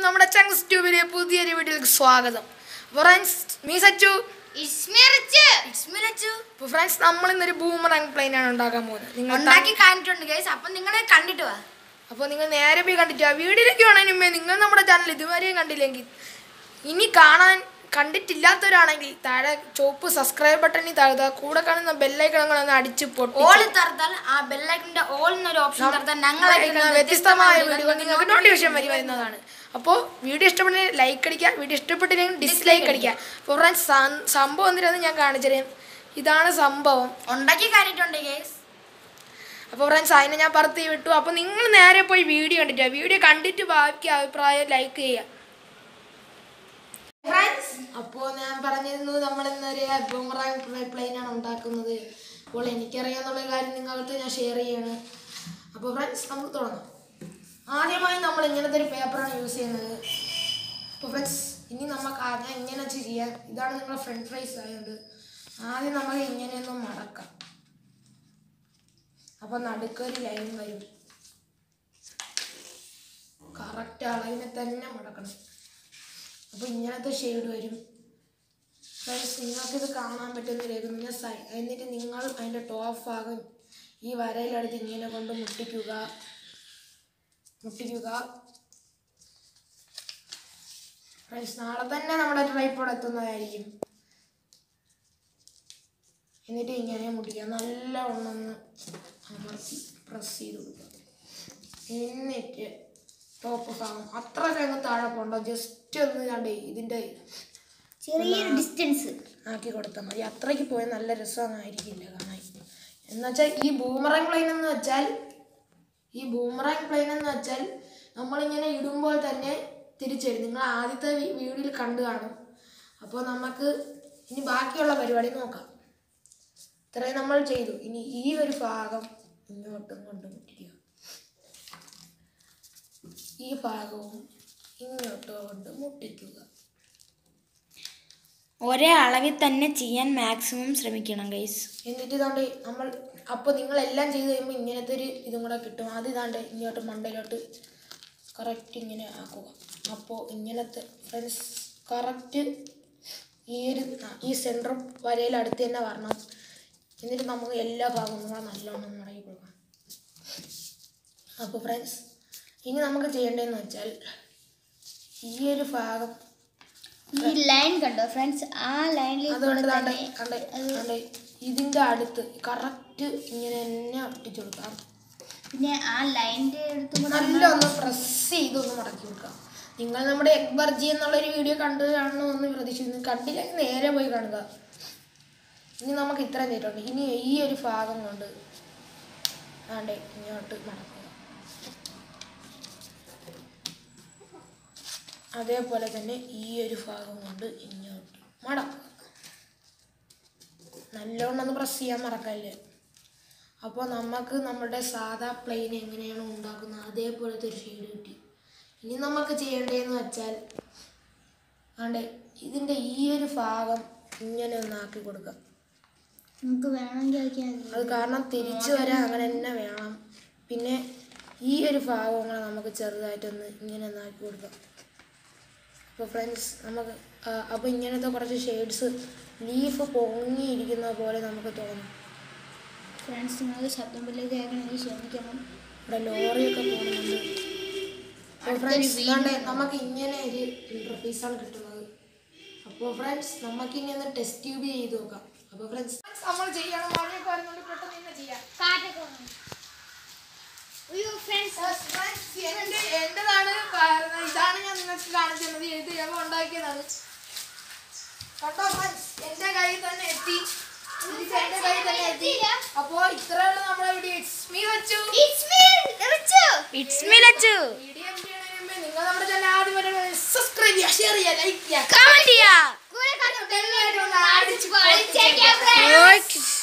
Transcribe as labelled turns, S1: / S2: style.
S1: നമ്മുടെ ചങ്സ് ട്യൂബിലെ പുതിയൊരു വീഡിയോയിലേക്ക് സ്വാഗതം ഫ്രണ്ട്സ് മീ സച്ചു അപ്പോൾ ഫ്രണ്ട്സ് നമ്മൾ ഇന്നൊരു ബൂമറാങ് പ്ലെയിൻ ആണ് ഉണ്ടാക്കാൻ പോകുന്നത് നിങ്ങൾ
S2: ഉണ്ടാക്കി കാണിട്ടുണ്ട് ഗൈസ് അപ്പൊ നിങ്ങൾ കണ്ടിട്ട് വാ
S1: അപ്പോൾ നിങ്ങൾ നേരെ പോയി കണ്ടിട്ട് ആ വീഡിയോയിലേക്ക് വേണതിന് മുമ്പേ നിങ്ങൾ നമ്മുടെ ചാനൽ ഇതുവരെയും കണ്ടില്ലെങ്കിൽ ഇനി കാണാൻ കണ്ടിട്ടില്ലാത്തവരാണെങ്കിൽ താഴെ ചുവപ്പ് സബ്സ്ക്രൈബ് ബട്ടണിൽ താഴ്ത്തുക കൂടെ കാണുന്ന ബെല്ലൈക്കണങ്ങളൊന്ന് അടിച്ച് പൊട്ടി
S2: ഓൾ തറത്താൽ ആ ബെല്ലൈക്കന്റെ ഓൾ എന്നൊരു ഓപ്ഷൻ തറത്താൽ ഞങ്ങൾ
S1: അയക്കുന്ന വ്യത്യസ്തമായ വീഡിയോ നിങ്ങൾക്ക് നോട്ടിഫിക്കേഷൻ വരി വരുന്നതാണ് അപ്പോൾ വീഡിയോ ഇഷ്ടപ്പെട്ടെങ്കിൽ ലൈക്ക് അടിക്കുക വീഡിയോ ഇഷ്ടപ്പെട്ടില്ലെങ്കിൽ ഡിസ്ലൈക്ക് അടിക്കുക അപ്പോൾ ഫ്രണ്ട്സ് സംഭവം എന്തിനാന്ന് ഞാൻ കാണിച്ചു തരാം ഇതാണ് സംഭവം
S2: ഉണ്ടാക്കി കാണിട്ടുണ്ട് ഗൈസ്
S1: അപ്പോൾ ഫ്രണ്ട്സ് അതിനെ ഞാൻ പറത്തി വിട്ടു അപ്പോൾ നിങ്ങൾ നേരെ പോയി വീഡിയോ കണ്ടിട്ട് വീഡിയോ കണ്ടിട്ട് ബാക്കി അഭിപ്രായം ലൈക്ക് ചെയ്യുക
S2: ഫ്രണ്ട്സ്
S1: അപ്പോൾ ഞാൻ പറഞ്ഞിരുന്നു നമ്മൾ ഇന്നൊരു ബൂമറാങ് പ്ലെയിൻ ആണ് ഉണ്ടാക്കുന്നത് അപ്പോൾ എനിക്കറിയാന്നുള്ള കാര്യം നിങ്ങൾക്ക് ഞാൻ ഷെയർ ചെയ്യാണ് അപ്പോൾ ഫ്രണ്ട്സ് നമുക്ക് തുടങ്ങാം ആദ്യമായി നമ്മൾ ഇങ്ങനത്തെ ഒരു പേപ്പറാണ് യൂസ് ചെയ്യുന്നത് അപ്പോൾ ഫ്രണ്ട്സ് ഇനി നമുക്ക് ആദ്യം ഇങ്ങനെ ചെയ്യാം ഇതാണ് നിങ്ങളുടെ ഫ്രണ്ട് ഫ്രൈസ് ആയതുകൊണ്ട് ആദ്യം നമുക്ക് ഇങ്ങനെയൊന്ന് മടക്കാം അപ്പോൾ നടുക്കൊരു ലൈൻ വരും കറക്റ്റ് അളവിനെ തന്നെ മടക്കണം അപ്പോൾ ഇങ്ങനത്തെ ഷെയ്ഡ് വരും ഫ്രണ്ട്സ് നിങ്ങൾക്കിത് കാണാൻ പറ്റുന്നില്ലായിരുന്നു നിങ്ങൾ സൈ എന്നിട്ട് നിങ്ങൾ അതിൻ്റെ ടോപ്പ് ഭാഗം ഈ വരയിലെടുത്ത് ഇങ്ങനെ കൊണ്ട് മുട്ടിക്കുക മുട്ടിക്കുക ഫ്രണ്ട്സ് നാളെ തന്നെ നമ്മുടെ ട്രൈപ്പോഡ് എത്തുന്നതായിരിക്കും എന്നിട്ട് ഇങ്ങനെ മുട്ടിക്കുക നല്ല ഒന്നൊന്ന് അമർത്തി പ്രസ് ചെയ്ത് കൊടുക്കുക എന്നിട്ട് ടോപ്പ് ഭാഗം അത്ര അങ്ങ് താഴെ പോകണ്ട ജസ്റ്റ് ഒന്ന് കണ്ടേ ഇതിൻ്റെ
S2: ചെറിയൊരു ഡിസ്റ്റൻസ്
S1: ആക്കി കൊടുത്താൽ മതി അത്രയ്ക്ക് പോയാൽ നല്ല രസമായിരിക്കില്ല കാണാൻ എന്നുവെച്ചാൽ ഈ ബൂമറാങ് പ്ലെയിൻ എന്ന് വെച്ചാൽ ഈ ബൂമറാങ് പ്ലെയിൻ എന്ന് വെച്ചാൽ നമ്മളിങ്ങനെ ഇടുമ്പോൾ തന്നെ തിരിച്ചു വരും നിങ്ങൾ ആദ്യത്തെ വി- വീഡിയോയിൽ കണ്ടു കാണും അപ്പോൾ നമുക്ക് ഇനി ബാക്കിയുള്ള പരിപാടി നോക്കാം ഇത്രയും നമ്മൾ ചെയ്തു ഇനി ഈ ഒരു ഭാഗം ഇങ്ങോട്ടും കൊണ്ട് മുട്ടിക്കുക ഈ ഭാഗവും ഇങ്ങോട്ടും കൊണ്ട് മുട്ടിക്കുക
S2: ഒരേ അളവിൽ തന്നെ ചെയ്യാൻ മാക്സിമം ശ്രമിക്കണം ഗൈസ്
S1: എന്നിട്ട് ഇതാണ്ട് നമ്മൾ അപ്പോൾ നിങ്ങളെല്ലാം ചെയ്ത് കഴിയുമ്പോൾ ഇങ്ങനത്തെ ഒരു ഇതും കൂടെ കിട്ടും അത് ഇതാണ്ട് ഇങ്ങോട്ട് മണ്ടയിലോട്ട് കറക്റ്റ് ഇങ്ങനെ ആക്കുക അപ്പോൾ ഇങ്ങനത്തെ ഫ്രണ്ട്സ് കറക്റ്റ് ഈ ഒരു ഈ സെൻറ്റർ വരയിൽ അടുത്ത് തന്നെ വരണം എന്നിട്ട് നമുക്ക് എല്ലാ ഭാഗവും കൂടെ നല്ലോണം മടക്കി കൊടുക്കാം അപ്പോൾ ഫ്രണ്ട്സ് ഇനി നമുക്ക് ചെയ്യേണ്ടതെന്ന് വെച്ചാൽ ഈ ഒരു ഭാഗം
S2: ഈ ലൈൻ കണ്ടോ ഫ്രണ്ട്സ് ആ ലൈനിൽ
S1: അതുകൊണ്ട് ദാണ്ടെ കണ്ടേ കണ്ടേ ഇതിൻ്റെ അടുത്ത് കറക്റ്റ് ഇങ്ങനെ തന്നെ ഒട്ടിച്ചു കൊടുക്കാം
S2: പിന്നെ ആ ലൈനിന്റെ അടുത്തും കൂടെ
S1: നല്ല ഒന്ന് പ്രസ് ചെയ്ത് ഒന്ന് മടക്കി കൊടുക്കാം നിങ്ങൾ നമ്മുടെ എക്ബർജി എന്നുള്ളൊരു വീഡിയോ കണ്ടു കാണണമെന്ന് പ്രതീക്ഷിക്കുന്നു കണ്ടില്ലെങ്കിൽ നേരെ പോയി കാണുക ഇനി നമുക്ക് ഇത്രയും ചെയ്തിട്ടുണ്ട് ഇനി ഈ ഒരു ഭാഗം കൊണ്ട് ആണ്ടേ ഇങ്ങോട്ട് മടക്കുക അതേപോലെ തന്നെ ഈ ഒരു ഭാഗം കൊണ്ട് ഇങ്ങോട്ട് മടക്കുക നല്ലോണം ഒന്ന് പ്രസ് ചെയ്യാൻ മറക്കല്ലേ അപ്പോൾ നമുക്ക് നമ്മുടെ സാധാ പ്ലെയിൻ എങ്ങനെയാണോ ഉണ്ടാക്കുന്നത് അതേപോലത്തെ ഒരു ഷെയ്ഡ് കിട്ടി ഇനി നമുക്ക് ചെയ്യേണ്ടതെന്ന് വെച്ചാൽ ആണ്ടെ ഇതിൻ്റെ ഈ ഒരു ഭാഗം ഇങ്ങനെ ഒന്ന് ആക്കി കൊടുക്കാം
S2: നമുക്ക് വേണമെങ്കിൽ ആക്കിയാൽ
S1: അത് കാരണം തിരിച്ചു വരാൻ അങ്ങനെ തന്നെ വേണം പിന്നെ ഈ ഒരു ഭാഗം കൂടെ നമുക്ക് ചെറുതായിട്ടൊന്ന് ഇങ്ങനെ ഒന്ന് ആക്കി കൊടുക്കാം അപ്പോൾ ഫ്രണ്ട്സ് നമുക്ക് അപ്പോൾ ഇങ്ങനത്തെ കുറച്ച് ഷെയ്ഡ്സ് ലീഫ് പൊങ്ങിയിരിക്കുന്ന പോലെ നമുക്ക് തോന്നും
S2: ഫ്രണ്ട്സ് നിങ്ങൾക്ക് ശബ്ദം പോലെ കേൾക്കണമെങ്കിൽ ക്ഷമിക്കണം
S1: ഇവിടെ ലോറിയൊക്കെ പോകുന്നുണ്ട് അപ്പോൾ ഫ്രണ്ട്സ് ഇതാണ്ട് നമുക്ക് ഇങ്ങനെ ഒരു interface ആണ് കിട്ടുന്നത് അപ്പോൾ ഫ്രണ്ട്സ് നമുക്ക് ഇനി ഒന്ന് ടെസ്റ്റ് ട്യൂബ് ചെയ്ത് നോക്കാം അപ്പോൾ ഫ്രണ്ട്സ് നമ്മൾ ചെയ്യണം മഴയൊക്കെ വരുന്നുണ്ട് പെട്ടെന്ന് തന്നെ ചെയ്യാം എന്റെ എന്റേതാണ് കാരണം ഇതാണ് ഞാൻ നിങ്ങൾക്ക് കാണിച്ചു തന്നത് ഇത് ഞാൻ ഉണ്ടാക്കിയതാണ് കണ്ടോ ഫ്രണ്ട്സ് എന്റെ കയ്യിൽ തന്നെ എത്തി ഇത് എന്റെ കയ്യിൽ തന്നെ എത്തി അപ്പോ ഇത്രയുള്ള നമ്മുടെ വീഡിയോ ഇറ്റ്സ് മീ വെച്ചു
S2: ഇറ്റ്സ് മീ ലച്ചു
S1: വീഡിയോ ചെയ്യണതിന് മുമ്പ് നിങ്ങൾ നമ്മുടെ ചാനൽ ആദ്യം വരെ സബ്സ്ക്രൈബ് ചെയ്യുക ഷെയർ ചെയ്യുക ലൈക്ക് ചെയ്യുക
S2: കമന്റ് ചെയ്യാ
S1: ബെല്ലൈക്കൺ ഒന്ന് അടിച്ച് പൊട്ടിച്ചേക്കുക.
S2: ഓക്കെ